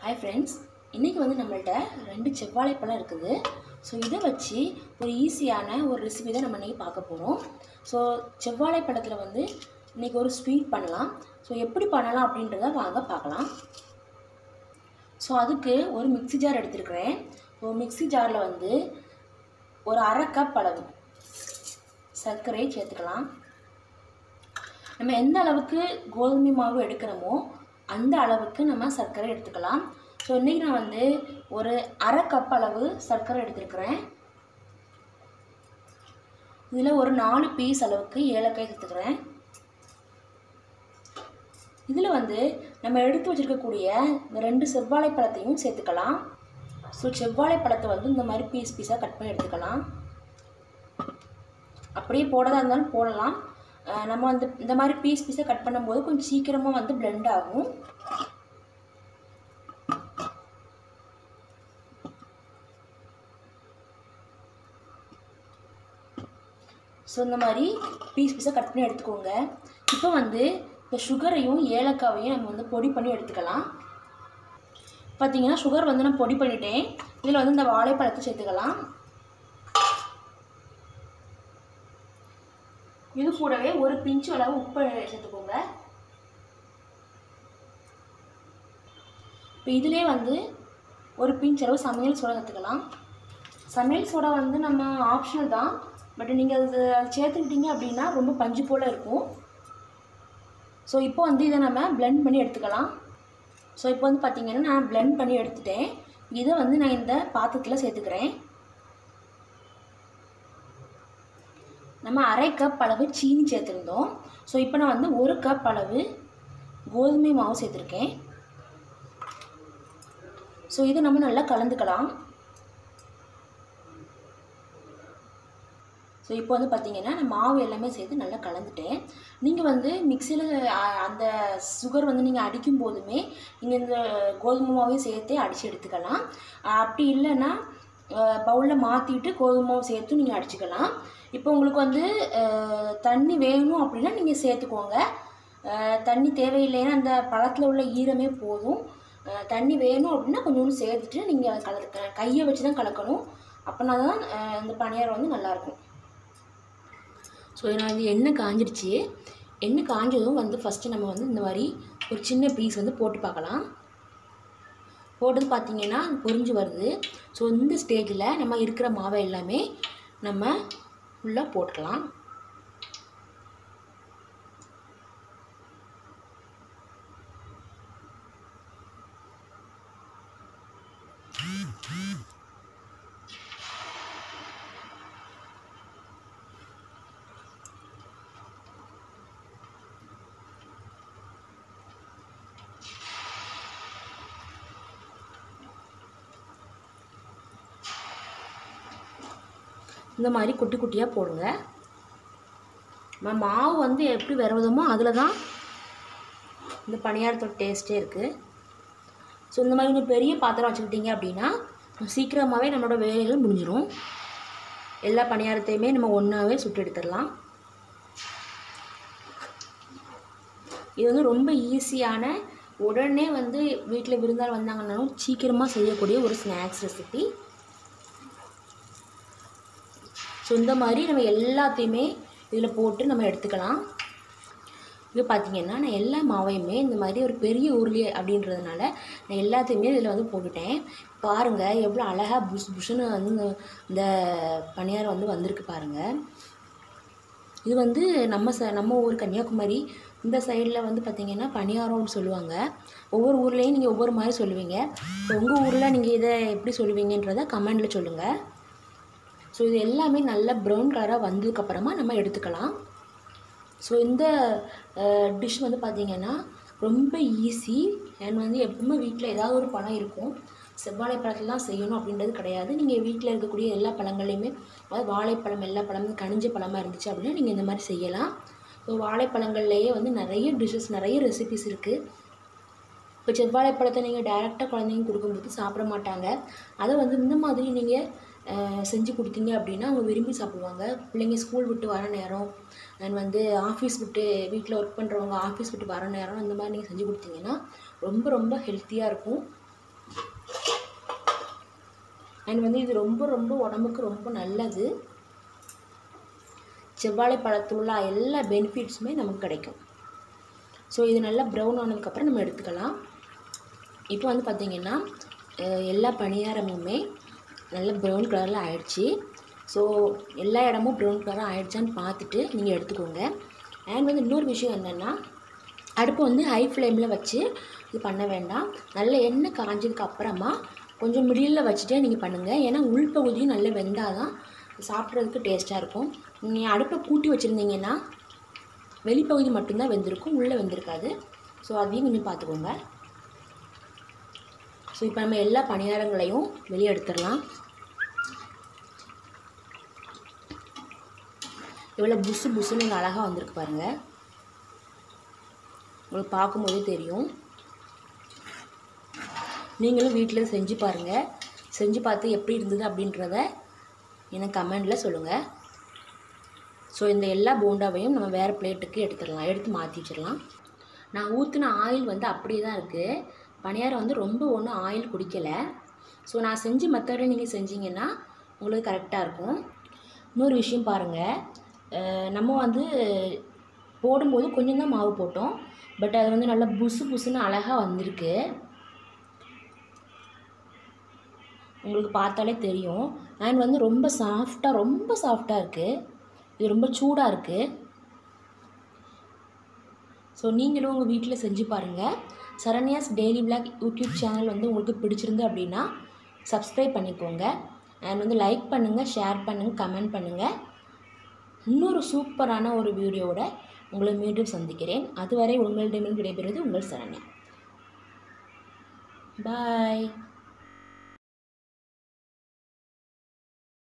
hi friends இன்றைக்கி வந்து நம்மள்ட்ட ரெண்டு செவ்வாழை பழம் இருக்குது ஸோ இதை வச்சு ஒரு ஈஸியான ஒரு ரெசிபி தான் நம்ம இன்றைக்கி பார்க்க போகிறோம் ஸோ செவ்வாழை பழத்தில் வந்து இன்றைக்கி ஒரு ஸ்வீட் பண்ணலாம் ஸோ எப்படி பண்ணலாம் அப்படின்றத வாங்க பார்க்கலாம் ஸோ அதுக்கு ஒரு மிக்ஸி ஜார் எடுத்துருக்கிறேன் ஸோ மிக்ஸி ஜாரில் வந்து ஒரு அரை கப் அளவு சர்க்கரை சேர்த்துக்கலாம் நம்ம எந்த அளவுக்கு கோதுமை மாவு எடுக்கிறோமோ அந்த அளவுக்கு நம்ம சர்க்கரை எடுத்துக்கலாம் ஸோ இன்றைக்கி நான் வந்து ஒரு அரை கப் அளவு சர்க்கரை எடுத்துருக்கிறேன் இதில் ஒரு நாலு பீஸ் அளவுக்கு ஏலக்காய் சேர்த்துக்கிறேன் இதில் வந்து நம்ம எடுத்து வச்சுருக்கக்கூடிய இந்த ரெண்டு செவ்வாழை பழத்தையும் சேர்த்துக்கலாம் ஸோ செவ்வாழை பழத்தை வந்து இந்த மாதிரி பீஸ் பீஸாக கட் பண்ணி எடுத்துக்கலாம் அப்படியே போடதா இருந்தாலும் போடலாம் அஹ் நம்ம வந்து இந்த மாதிரி பீஸ் பீஸாக கட் பண்ணும்போது கொஞ்சம் சீக்கிரமாக வந்து blend ஆகும் ஸோ இந்த மாதிரி பீஸ் பீஸாக கட் பண்ணி எடுத்துக்கோங்க இப்போ வந்து இந்த சுகரையும் ஏலக்காவையும் நம்ம வந்து பொடி பண்ணி எடுத்துக்கலாம் பார்த்தீங்கன்னா சுகர் வந்து நான் பொடி பண்ணிட்டேன் இதில் வந்து இந்த வாழைப்பழத்தை சேர்த்துக்கலாம் இது கூடவே ஒரு பிஞ்சு அளவு உப்பு சேர்த்துக்கோங்க இப்போ இதிலே வந்து ஒரு பிஞ்ச் அளவு சமையல் சோடா சேர்த்துக்கலாம் சமையல் சோடா வந்து நம்ம ஆப்ஷனல் தான் பட் நீங்கள் அது அது சேர்த்துக்கிட்டீங்க அப்படின்னா ரொம்ப பஞ்சு போல் இருக்கும் ஸோ இப்போ வந்து இதை நம்ம blend பண்ணி எடுத்துக்கலாம் ஸோ இப்போ வந்து பார்த்தீங்கன்னா நான் blend பண்ணி எடுத்துட்டேன் இதை வந்து நான் இந்த பாத்திரத்தில் சேர்த்துக்கிறேன் நம்ம அரை கப் அளவு சீனி சேர்த்துருந்தோம் ஸோ இப்போ நான் வந்து ஒரு கப் அளவு கோதுமை மாவு சேர்த்துருக்கேன் ஸோ இதை நம்ம நல்லா கலந்துக்கலாம் ஸோ இப்போ வந்து பார்த்தீங்கன்னா நான் மாவு எல்லாமே சேர்த்து நல்லா கலந்துட்டேன் நீங்கள் வந்து மிக்சியில் அந்த சுகர் வந்து நீங்கள் அடிக்கும் போதுமே நீங்கள் இந்த கோதுமை மாவையும் சேர்த்தே அடித்து எடுத்துக்கலாம் அஹ் அப்படி இல்லைன்னா பவுலில் மாற்றிட்டு கோதுமை மாவு சேர்த்து நீங்கள் அடிச்சுக்கலாம் இப்போ உங்களுக்கு வந்து அஹ், தண்ணி வேணும் அப்படின்னா நீங்கள் சேர்த்துக்கோங்க அஹ், தண்ணி தேவையில்லைன்னா அந்த பழத்தில் உள்ள ஈரமே போதும் அஹ், தண்ணி வேணும் அப்படின்னா கொஞ்சோண்டு சேர்த்துட்டு நீங்கள் கலக்க கையை வச்சு தான் கலக்கணும் அப்படின்னா தான் அஹ், இந்த பணியாரம் வந்து நல்லாயிருக்கும் ஸோ நான் இது எண்ணெய் காஞ்சிடுச்சு எண்ணெய் காஞ்சதும் வந்து ஃபஸ்ட்டு நம்ம வந்து இந்த மாதிரி ஒரு சின்ன பீஸ் வந்து போட்டு பார்க்கலாம் போட்டது பார்த்தீங்கன்னா பொரிஞ்சு வருது ஸோ இந்த ஸ்டேஜில் நம்ம இருக்கிற மாவை எல்லாமே நம்ம உள்ளே போட்டுக்கலாம் இந்த மாதிரி குட்டி குட்டியாக போடுங்க நம்ம மாவு வந்து எப்படி விரவுதமோ அதில் தான் இந்த பணியாரத்தோட டேஸ்ட்டே இருக்குது ஸோ இந்த மாதிரி கொஞ்சம் பெரிய பாத்திரம் வச்சுக்கிட்டீங்க அப்படின்னா சீக்கிரமாகவே நம்மளோட வேலைகள் முடிஞ்சிடும் எல்லா பணியாரத்தையுமே நம்ம ஒன்றாவே சுட்டு எடுத்துடலாம் இது வந்து ரொம்ப ஈஸியான உடனே வந்து வீட்டில் விருந்தாள் வந்தாங்கன்னாலும் சீக்கிரமாக செய்யக்கூடிய ஒரு ஸ்நாக்ஸ் ரெசிபி ஸோ இந்த மாதிரி நம்ம எல்லாத்தையுமே இதில் போட்டு நம்ம எடுத்துக்கலாம் இது பார்த்திங்கன்னா நான் எல்லா மாவையுமே இந்த மாதிரி ஒரு பெரிய உருளி அப்படின்றதுனால நான் எல்லாத்தையுமே இதில் வந்து போட்டுட்டேன் பாருங்கள் எவ்வளோ அழகாக புஷ் புஷ்ஷுன்னு வந்து இந்த இந்த பணியாரம் வந்து வந்திருக்கு பாருங்கள் இது வந்து நம்ம ச நம்ம ஊர் கன்னியாகுமரி இந்த சைடில் வந்து பார்த்திங்கன்னா பணியாரம்னு சொல்லுவாங்க ஒவ்வொரு ஊர்லேயும் நீங்கள் ஒவ்வொரு மாதிரி சொல்லுவீங்க இப்போ உங்கள் ஊரில் நீங்கள் இதை எப்படி சொல்லுவீங்கன்றதை கமெண்டில் சொல்லுங்கள் ஸோ இது எல்லாமே நல்ல ப்ரௌன் கலராக வந்ததுக்கப்புறமா நம்ம எடுத்துக்கலாம் ஸோ இந்த டிஷ் வந்து பார்த்திங்கன்னா ரொம்ப ஈஸி அண்ட் வந்து எப்பவுமே வீட்டில் ஏதாவது ஒரு பழம் இருக்கும் செவ்வாழை பழத்தில் தான் செய்யணும் அப்படின்றது கிடையாது நீங்கள் வீட்டில் இருக்கக்கூடிய எல்லா பழங்களையுமே அதாவது வாழைப்பழம் எல்லா பழமும் கனிஞ்ச பழமாக இருந்துச்சு அப்படின்னா நீங்கள் இந்த மாதிரி செய்யலாம் ஸோ வாழைப்பழங்கள்லேயே வந்து நிறைய டிஷ்ஷஸ் நிறைய ரெசிபிஸ் இருக்குது இப்போ செவ்வாழைப்பழத்தை நீங்கள் டைரெக்டாக குழந்தைங்க கொடுக்கும்போது சாப்பிட மாட்டாங்க அதை வந்து இந்த மாதிரி நீங்கள் செஞ்சு கொடுத்தீங்க அப்படின்னா அவங்க விரும்பி சாப்பிடுவாங்க பிள்ளைங்க ஸ்கூல் விட்டு வர நேரம் அண்ட் வந்து ஆஃபீஸ் விட்டு வீட்டில் ஒர்க் பண்ணுறவங்க ஆஃபீஸ் விட்டு வர நேரம் இந்த மாதிரி நீங்கள் செஞ்சு கொடுத்தீங்கன்னா ரொம்ப ரொம்ப ஹெல்த்தியாக இருக்கும் அண்ட் வந்து இது ரொம்ப ரொம்ப உடம்புக்கு ரொம்ப நல்லது செவ்வாழை பழத்தில் உள்ள எல்லா பெனிஃபிட்ஸுமே நமக்கு கிடைக்கும் ஸோ இது நல்லா ப்ரௌன் ஆனதுக்கப்புறம் நம்ம எடுத்துக்கலாம் இப்போ வந்து பார்த்திங்கன்னா அஹ், எல்லா பணியாரமுமே நல்ல ப்ரௌன் கலரில் ஆயிடுச்சு ஸோ எல்லா இடமும் ப்ரௌன் கலராக ஆயிடுச்சான்னு பார்த்துட்டு நீங்கள் எடுத்துக்கோங்க அண்ட் வந்து இன்னொரு விஷயம் என்னென்னா அடுப்பு வந்து ஹை ஃப்ளேமில் வச்சு இது பண்ண வேண்டாம் நல்ல எண்ணெய் காஞ்சதுக்கு அப்புறமா கொஞ்சம் மிடிலில் வச்சுட்டே நீங்கள் பண்ணுங்கள் ஏன்னா உள்பகுதியும் நல்லா வெந்தால் தான் சாப்பிட்றதுக்கு டேஸ்ட்டாக இருக்கும் நீங்கள் அடுப்பை கூட்டி வச்சுருந்தீங்கன்னா வெளிப்பகுதி மட்டும்தான் வெந்திருக்கும் உள்ளே வெந்திருக்காது ஸோ அதையும் கொஞ்சம் பார்த்துக்கோங்க ஸோ இப்போ நம்ம எல்லா பணியாரங்களையும் வெளியே எடுத்துடலாம் எவ்வளோ புசு புசுன்னு இங்கே அழகாக வந்திருக்கு பாருங்கள் உங்களுக்கு பார்க்கும்போதே தெரியும் நீங்களும் வீட்டில் செஞ்சு பாருங்கள் செஞ்சு பார்த்து எப்படி இருந்தது அப்படின்றத எனக்கு கமெண்டில் சொல்லுங்கள் ஸோ இந்த எல்லா போண்டாவையும் நம்ம வேறு பிளேட்டுக்கு எடுத்துடலாம் எடுத்து மாற்றி வச்சிடலாம் நான் ஊற்றின ஆயில் வந்து அப்படியே தான் இருக்குது பணியாரம் வந்து ரொம்ப ஒன்றும் ஆயில் குடிக்கலை ஸோ நான் செஞ்ச மெத்தடை நீங்கள் செஞ்சீங்கன்னா உங்களுக்கு கரெக்டாக இருக்கும் இன்னொரு விஷயம் பாருங்கள் அஹ் நம்ம வந்து போடும்போது கொஞ்சம் தான் மாவு போட்டோம் பட் அது வந்து நல்லா புசு புசுன்னு அழகாக வந்திருக்கு உங்களுக்கு பார்த்தாலே தெரியும் அண்ட் வந்து ரொம்ப சாஃப்டாக ரொம்ப சாஃப்டாக இருக்குது இது ரொம்ப சூடாக இருக்குது ஸோ நீங்களும் உங்கள் வீட்டில் செஞ்சு பாருங்கள் Saranya's daily vlog YouTube channel வந்து உங்களுக்கு பிடிச்சிருந்து அப்படின்னா சப்ஸ்கிரைப் பண்ணிக்கோங்க அண்ட் வந்து லைக் பண்ணுங்கள் ஷேர் பண்ணுங்கள் கமெண்ட் பண்ணுங்கள் இன்னொரு சூப்பரான ஒரு வீடியோவோட உங்களை மீண்டும் சந்திக்கிறேன் அதுவரை உங்களிடமிருந்து விடைபெறுவது உங்கள் சரண்யா பாய்